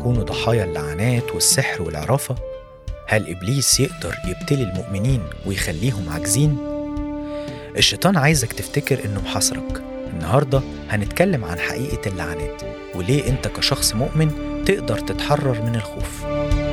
يكونوا ضحايا اللعنات والسحر والعرافة؟ هل إبليس يقدر يبتلي المؤمنين ويخليهم عاجزين؟ الشيطان عايزك تفتكر إنه محاصرك النهاردة هنتكلم عن حقيقة اللعنات وليه أنت كشخص مؤمن تقدر تتحرر من الخوف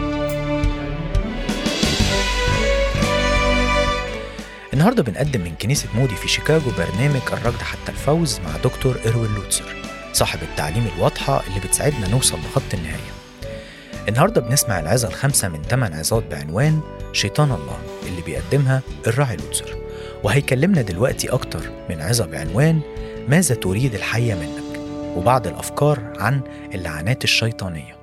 النهاردة بنقدم من كنيسة مودي في شيكاغو برنامج الركض حتى الفوز مع دكتور إروين لوتسر صاحب التعليم الواضحة اللي بتساعدنا نوصل لخط النهاية النهاردة بنسمع العظة الخامسة من ثمان عظات بعنوان شيطان الله اللي بيقدمها الراعي لوتسر وهيكلمنا دلوقتي أكتر من عظة بعنوان ماذا تريد الحية منك وبعض الأفكار عن اللعنات الشيطانية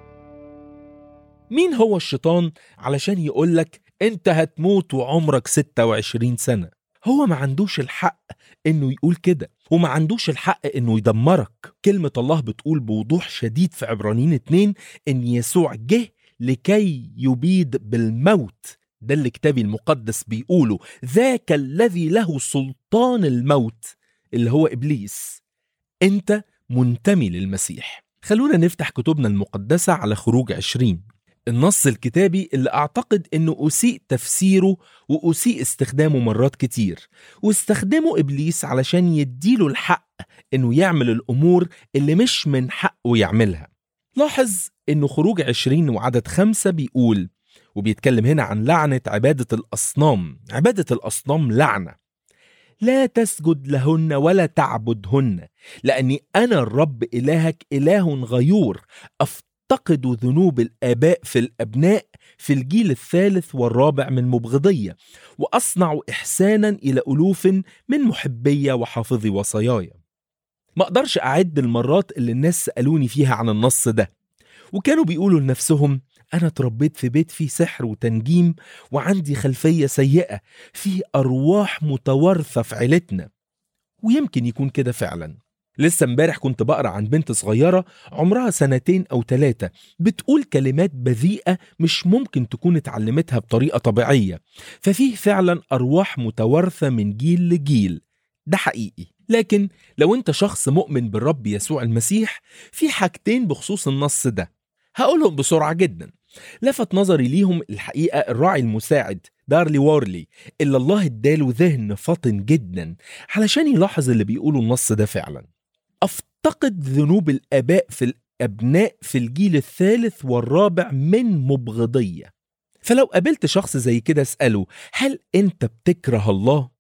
مين هو الشيطان علشان يقولك انت هتموت وعمرك 26 سنة هو ما عندوش الحق انه يقول كده وما عندوش الحق انه يدمرك كلمة الله بتقول بوضوح شديد في عبرانيين 2 ان يسوع جه لكي يبيد بالموت ده اللي كتابي المقدس بيقوله ذاك الذي له سلطان الموت اللي هو ابليس انت منتمي للمسيح خلونا نفتح كتبنا المقدسة على خروج 20 النص الكتابي اللي أعتقد أنه أسيء تفسيره وأسيء استخدامه مرات كتير واستخدمه إبليس علشان يديله الحق أنه يعمل الأمور اللي مش من حقه يعملها لاحظ أنه خروج عشرين وعدد خمسة بيقول وبيتكلم هنا عن لعنة عبادة الأصنام عبادة الأصنام لعنة لا تسجد لهن ولا تعبدهن لأني أنا الرب إلهك إله غيور أفتقد ذنوب الآباء في الأبناء في الجيل الثالث والرابع من مبغضية وأصنع إحسانا إلى ألوف من محبية وحافظي وصاياي ما أقدرش أعد المرات اللي الناس سألوني فيها عن النص ده وكانوا بيقولوا لنفسهم أنا اتربيت في بيت فيه سحر وتنجيم وعندي خلفية سيئة في أرواح متوارثة في عيلتنا ويمكن يكون كده فعلا لسه امبارح كنت بقرا عن بنت صغيرة عمرها سنتين أو ثلاثة بتقول كلمات بذيئة مش ممكن تكون اتعلمتها بطريقة طبيعية ففيه فعلا أرواح متوارثة من جيل لجيل ده حقيقي لكن لو انت شخص مؤمن بالرب يسوع المسيح في حاجتين بخصوص النص ده هقولهم بسرعة جدا لفت نظري ليهم الحقيقة الراعي المساعد دارلي وارلي اللي الله اداله ذهن فطن جدا علشان يلاحظ اللي بيقوله النص ده فعلا افتقد ذنوب الاباء في الابناء في الجيل الثالث والرابع من مبغضيه فلو قابلت شخص زي كده اساله هل انت بتكره الله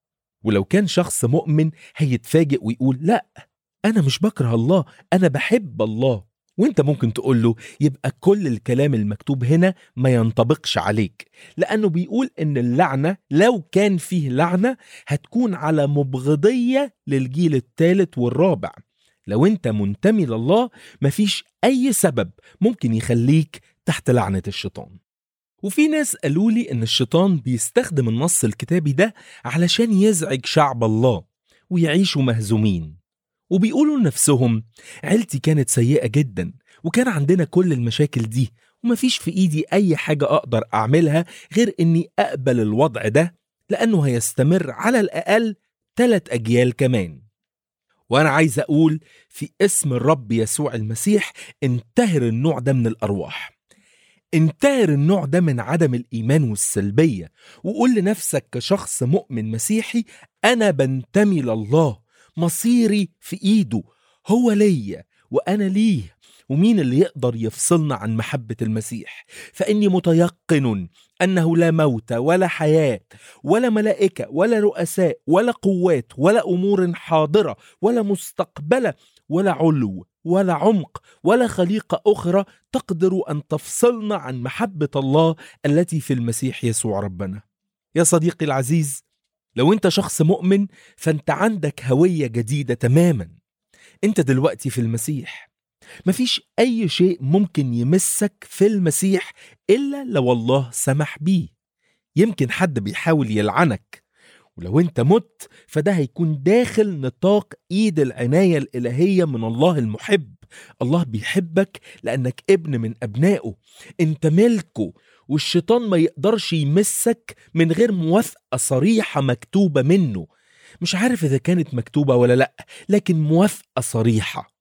ولو كان شخص مؤمن هيتفاجئ ويقول لا انا مش بكره الله انا بحب الله وانت ممكن تقول له يبقى كل الكلام المكتوب هنا ما ينطبقش عليك لانه بيقول ان اللعنه لو كان فيه لعنه هتكون على مبغضيه للجيل الثالث والرابع لو انت منتمي لله مفيش اي سبب ممكن يخليك تحت لعنه الشيطان وفي ناس قالوا لي ان الشيطان بيستخدم النص الكتابي ده علشان يزعج شعب الله ويعيشوا مهزومين وبيقولوا لنفسهم عيلتي كانت سيئة جدا وكان عندنا كل المشاكل دي ومفيش في ايدي اي حاجة اقدر اعملها غير اني اقبل الوضع ده لانه هيستمر على الاقل ثلاث اجيال كمان وانا عايز اقول في اسم الرب يسوع المسيح انتهر النوع ده من الارواح انتهر النوع ده من عدم الايمان والسلبيه وقول لنفسك كشخص مؤمن مسيحي انا بنتمي لله مصيري في ايده هو ليا وانا ليه ومين اللي يقدر يفصلنا عن محبة المسيح فإني متيقن أنه لا موت ولا حياة ولا ملائكة ولا رؤساء ولا قوات ولا أمور حاضرة ولا مستقبلة ولا علو ولا عمق ولا خليقة أخرى تقدر أن تفصلنا عن محبة الله التي في المسيح يسوع ربنا يا صديقي العزيز لو أنت شخص مؤمن فأنت عندك هوية جديدة تماما أنت دلوقتي في المسيح مفيش أي شيء ممكن يمسك في المسيح إلا لو الله سمح بيه يمكن حد بيحاول يلعنك ولو انت مت فده هيكون داخل نطاق ايد العناية الالهية من الله المحب الله بيحبك لانك ابن من ابنائه انت ملكه والشيطان ما يقدرش يمسك من غير موافقة صريحة مكتوبة منه مش عارف اذا كانت مكتوبة ولا لا لكن موافقة صريحة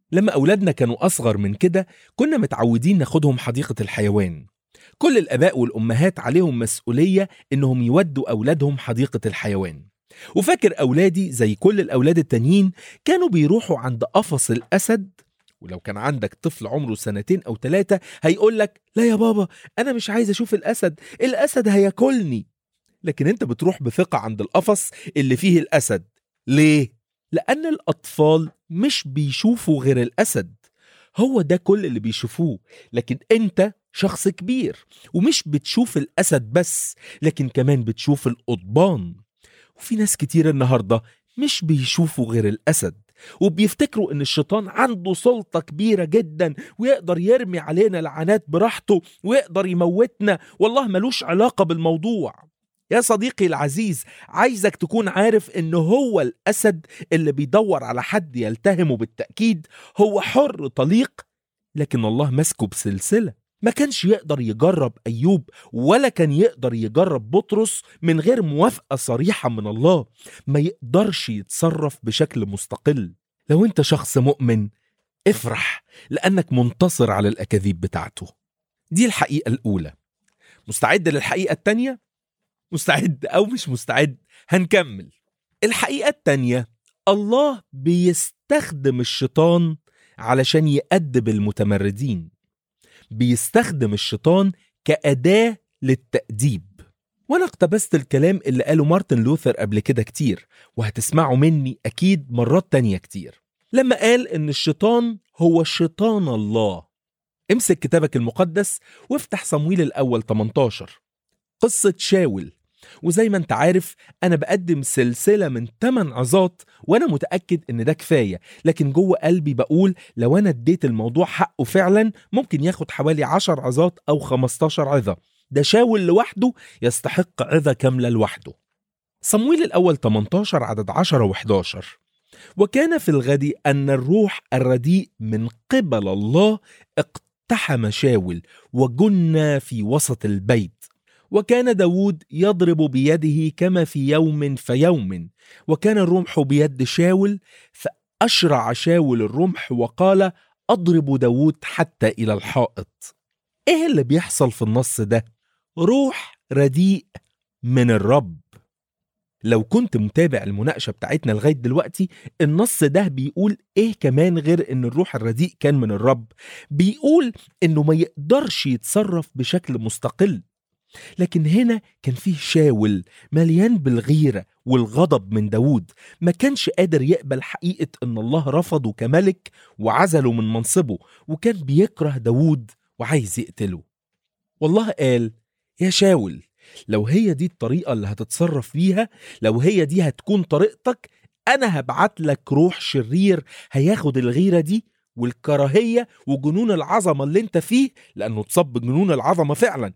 لما أولادنا كانوا أصغر من كده كنا متعودين ناخدهم حديقة الحيوان كل الآباء والأمهات عليهم مسؤولية إنهم يودوا أولادهم حديقة الحيوان وفاكر أولادي زي كل الأولاد التانيين كانوا بيروحوا عند قفص الأسد ولو كان عندك طفل عمره سنتين أو ثلاثة هيقولك لا يا بابا أنا مش عايز أشوف الأسد الأسد هياكلني لكن أنت بتروح بثقة عند القفص اللي فيه الأسد ليه؟ لأن الأطفال مش بيشوفوا غير الأسد هو ده كل اللي بيشوفوه لكن أنت شخص كبير ومش بتشوف الأسد بس لكن كمان بتشوف القضبان وفي ناس كتير النهاردة مش بيشوفوا غير الأسد وبيفتكروا ان الشيطان عنده سلطة كبيرة جدا ويقدر يرمي علينا لعنات براحته ويقدر يموتنا والله ملوش علاقة بالموضوع يا صديقي العزيز عايزك تكون عارف ان هو الاسد اللي بيدور على حد يلتهمه بالتأكيد هو حر طليق لكن الله ماسكه بسلسلة ما كانش يقدر يجرب أيوب ولا كان يقدر يجرب بطرس من غير موافقة صريحة من الله ما يقدرش يتصرف بشكل مستقل لو انت شخص مؤمن افرح لأنك منتصر على الأكاذيب بتاعته دي الحقيقة الأولى مستعد للحقيقة التانية؟ مستعد أو مش مستعد هنكمل الحقيقة التانية الله بيستخدم الشيطان علشان يأدب المتمردين بيستخدم الشيطان كأداة للتأديب وأنا اقتبست الكلام اللي قاله مارتن لوثر قبل كده كتير وهتسمعوا مني أكيد مرات تانية كتير لما قال إن الشيطان هو شيطان الله امسك كتابك المقدس وافتح صمويل الأول 18 قصة شاول وزي ما انت عارف انا بقدم سلسلة من 8 عظات وانا متأكد ان ده كفاية لكن جوه قلبي بقول لو انا اديت الموضوع حقه فعلا ممكن ياخد حوالي 10 عظات او 15 عظة ده شاول لوحده يستحق عظة كاملة لوحده صمويل الأول 18 عدد 10 و11 وكان في الغد أن الروح الرديء من قبل الله اقتحم شاول وجن في وسط البيت وكان داود يضرب بيده كما في يوم فيوم وكان الرمح بيد شاول فأشرع شاول الرمح وقال أضرب داود حتى إلى الحائط إيه اللي بيحصل في النص ده؟ روح رديء من الرب لو كنت متابع المناقشة بتاعتنا لغاية دلوقتي النص ده بيقول ايه كمان غير ان الروح الرديء كان من الرب بيقول انه ما يقدرش يتصرف بشكل مستقل لكن هنا كان فيه شاول مليان بالغيرة والغضب من داود ما كانش قادر يقبل حقيقة ان الله رفضه كملك وعزله من منصبه وكان بيكره داود وعايز يقتله والله قال يا شاول لو هي دي الطريقة اللي هتتصرف بيها لو هي دي هتكون طريقتك أنا هبعت لك روح شرير هياخد الغيرة دي والكراهية وجنون العظمة اللي انت فيه لأنه تصب بجنون العظمة فعلا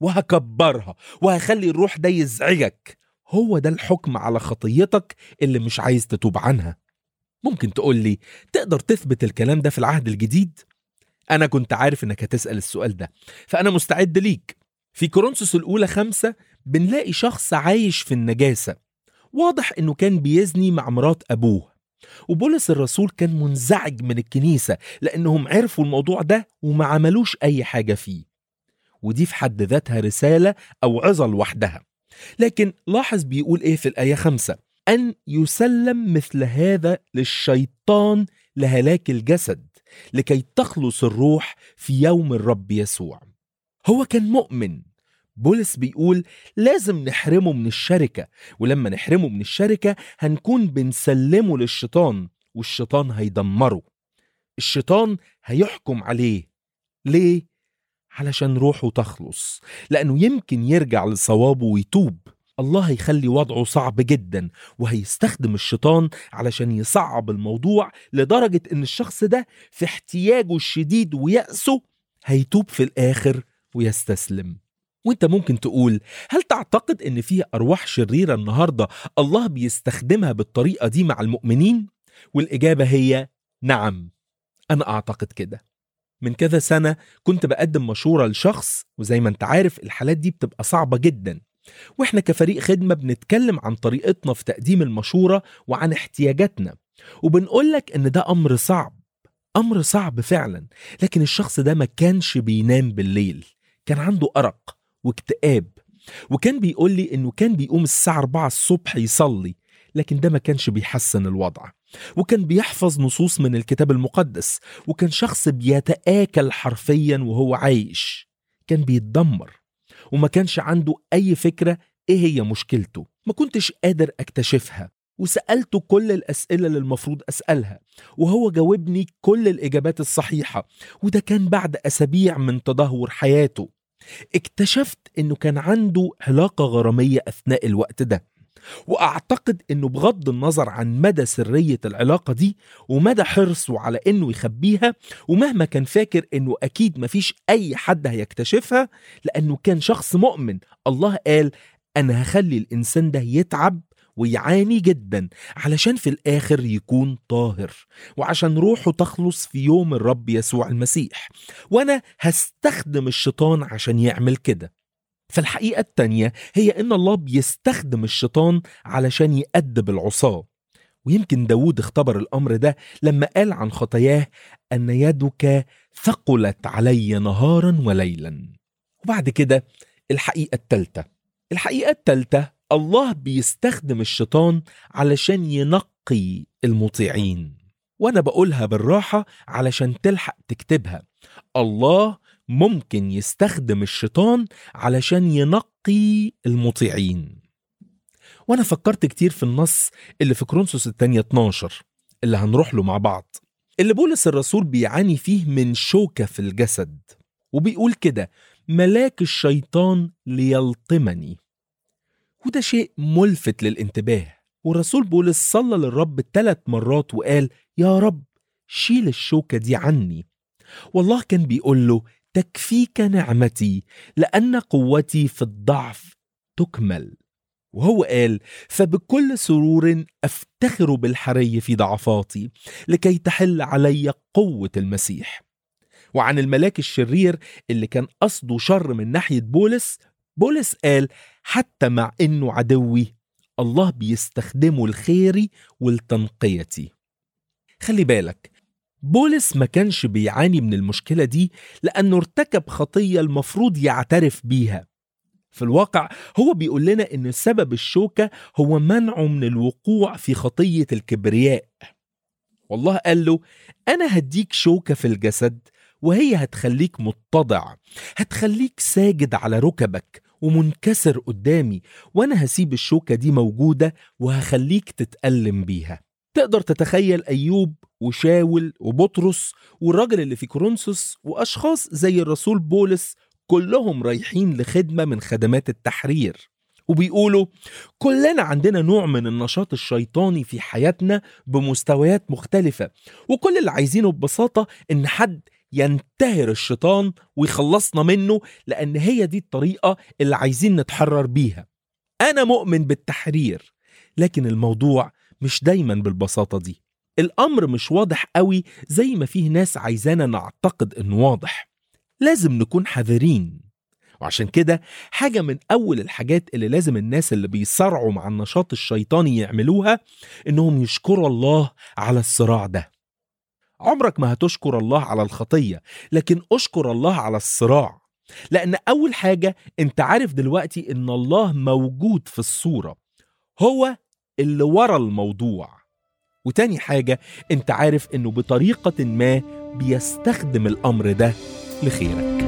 وهكبرها وهخلي الروح ده يزعجك هو ده الحكم على خطيتك اللي مش عايز تتوب عنها ممكن تقول لي تقدر تثبت الكلام ده في العهد الجديد؟ أنا كنت عارف إنك هتسأل السؤال ده فأنا مستعد ليك في كورنثوس الأولى خمسة بنلاقي شخص عايش في النجاسة واضح إنه كان بيزني مع مرات أبوه وبولس الرسول كان منزعج من الكنيسة لأنهم عرفوا الموضوع ده وما عملوش أي حاجة فيه ودي في حد ذاتها رسالة أو عظة لوحدها لكن لاحظ بيقول إيه في الآية خمسة أن يسلم مثل هذا للشيطان لهلاك الجسد لكي تخلص الروح في يوم الرب يسوع هو كان مؤمن بولس بيقول لازم نحرمه من الشركة ولما نحرمه من الشركة هنكون بنسلمه للشيطان والشيطان هيدمره الشيطان هيحكم عليه ليه؟ علشان روحه تخلص لأنه يمكن يرجع لصوابه ويتوب الله هيخلي وضعه صعب جدا وهيستخدم الشيطان علشان يصعب الموضوع لدرجة ان الشخص ده في احتياجه الشديد ويأسه هيتوب في الآخر ويستسلم وانت ممكن تقول هل تعتقد ان في ارواح شريره النهارده الله بيستخدمها بالطريقه دي مع المؤمنين والاجابه هي نعم انا اعتقد كده من كذا سنه كنت بقدم مشوره لشخص وزي ما انت عارف الحالات دي بتبقى صعبه جدا واحنا كفريق خدمه بنتكلم عن طريقتنا في تقديم المشوره وعن احتياجاتنا وبنقول لك ان ده امر صعب أمر صعب فعلا لكن الشخص ده ما كانش بينام بالليل كان عنده أرق واكتئاب وكان بيقول لي إنه كان بيقوم الساعة 4 الصبح يصلي لكن ده ما كانش بيحسن الوضع وكان بيحفظ نصوص من الكتاب المقدس وكان شخص بيتآكل حرفيا وهو عايش كان بيتدمر وما كانش عنده أي فكرة إيه هي مشكلته ما كنتش قادر أكتشفها وسألته كل الأسئلة اللي المفروض أسألها وهو جاوبني كل الإجابات الصحيحة وده كان بعد أسابيع من تدهور حياته اكتشفت إنه كان عنده علاقة غرامية أثناء الوقت ده واعتقد انه بغض النظر عن مدى سريه العلاقه دي ومدى حرصه على انه يخبيها ومهما كان فاكر انه اكيد مفيش اي حد هيكتشفها لانه كان شخص مؤمن الله قال انا هخلي الانسان ده يتعب ويعاني جدا علشان في الاخر يكون طاهر وعشان روحه تخلص في يوم الرب يسوع المسيح وانا هستخدم الشيطان عشان يعمل كده فالحقيقة التانية هي إن الله بيستخدم الشيطان علشان يأدب العصاة ويمكن داود اختبر الأمر ده لما قال عن خطاياه أن يدك ثقلت علي نهارا وليلا وبعد كده الحقيقة التالتة الحقيقة التالتة الله بيستخدم الشيطان علشان ينقي المطيعين وأنا بقولها بالراحة علشان تلحق تكتبها الله ممكن يستخدم الشيطان علشان ينقي المطيعين وانا فكرت كتير في النص اللي في كرونسوس الثانية 12 اللي هنروح له مع بعض اللي بولس الرسول بيعاني فيه من شوكة في الجسد وبيقول كده ملاك الشيطان ليلطمني وده شيء ملفت للانتباه والرسول بولس صلى للرب ثلاث مرات وقال يا رب شيل الشوكة دي عني والله كان بيقول له تكفيك نعمتي لان قوتي في الضعف تكمل وهو قال فبكل سرور افتخر بالحري في ضعفاتي لكي تحل علي قوه المسيح وعن الملاك الشرير اللي كان قصده شر من ناحيه بولس بولس قال حتى مع انه عدوي الله بيستخدمه الخيري والتنقيتي خلي بالك بولس ما كانش بيعاني من المشكلة دي لأنه ارتكب خطية المفروض يعترف بيها في الواقع هو بيقول لنا إن سبب الشوكة هو منعه من الوقوع في خطية الكبرياء والله قال له أنا هديك شوكة في الجسد وهي هتخليك متضع هتخليك ساجد على ركبك ومنكسر قدامي وأنا هسيب الشوكة دي موجودة وهخليك تتألم بيها تقدر تتخيل أيوب وشاول وبطرس والراجل اللي في كورنثوس وأشخاص زي الرسول بولس كلهم رايحين لخدمة من خدمات التحرير وبيقولوا كلنا عندنا نوع من النشاط الشيطاني في حياتنا بمستويات مختلفة وكل اللي عايزينه ببساطة إن حد ينتهر الشيطان ويخلصنا منه لأن هي دي الطريقة اللي عايزين نتحرر بيها أنا مؤمن بالتحرير لكن الموضوع مش دايما بالبساطة دي الأمر مش واضح قوي زي ما فيه ناس عايزانا نعتقد إنه واضح لازم نكون حذرين وعشان كده حاجة من أول الحاجات اللي لازم الناس اللي بيصارعوا مع النشاط الشيطاني يعملوها إنهم يشكروا الله على الصراع ده عمرك ما هتشكر الله على الخطية لكن أشكر الله على الصراع لأن أول حاجة أنت عارف دلوقتي إن الله موجود في الصورة هو اللي ورا الموضوع وتاني حاجة انت عارف انه بطريقة ما بيستخدم الامر ده لخيرك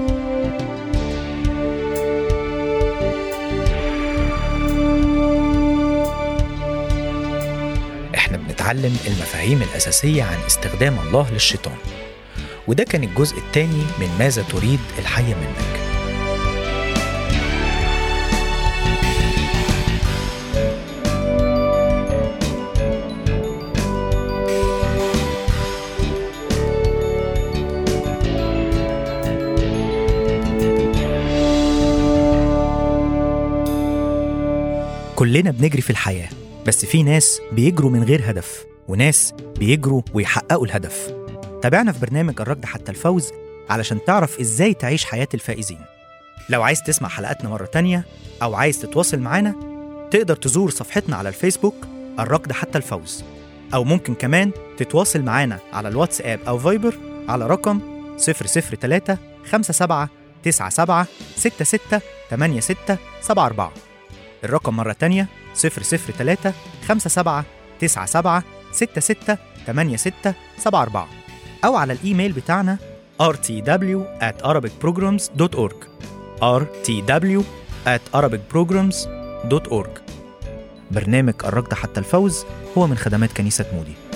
احنا بنتعلم المفاهيم الأساسية عن استخدام الله للشيطان وده كان الجزء الثاني من ماذا تريد الحي منك كلنا بنجري في الحياة بس في ناس بيجروا من غير هدف وناس بيجروا ويحققوا الهدف تابعنا في برنامج الركض حتى الفوز علشان تعرف ازاي تعيش حياة الفائزين لو عايز تسمع حلقاتنا مرة تانية أو عايز تتواصل معانا تقدر تزور صفحتنا على الفيسبوك الركض حتى الفوز أو ممكن كمان تتواصل معانا على الواتساب أو فايبر على رقم 003 57 97 66 86 74 الرقم مرة تانية 003 57 97 66 86 74 أو على الإيميل بتاعنا rtw at arabicprograms.org rtw at arabicprograms.org برنامج الركض حتى الفوز هو من خدمات كنيسة مودي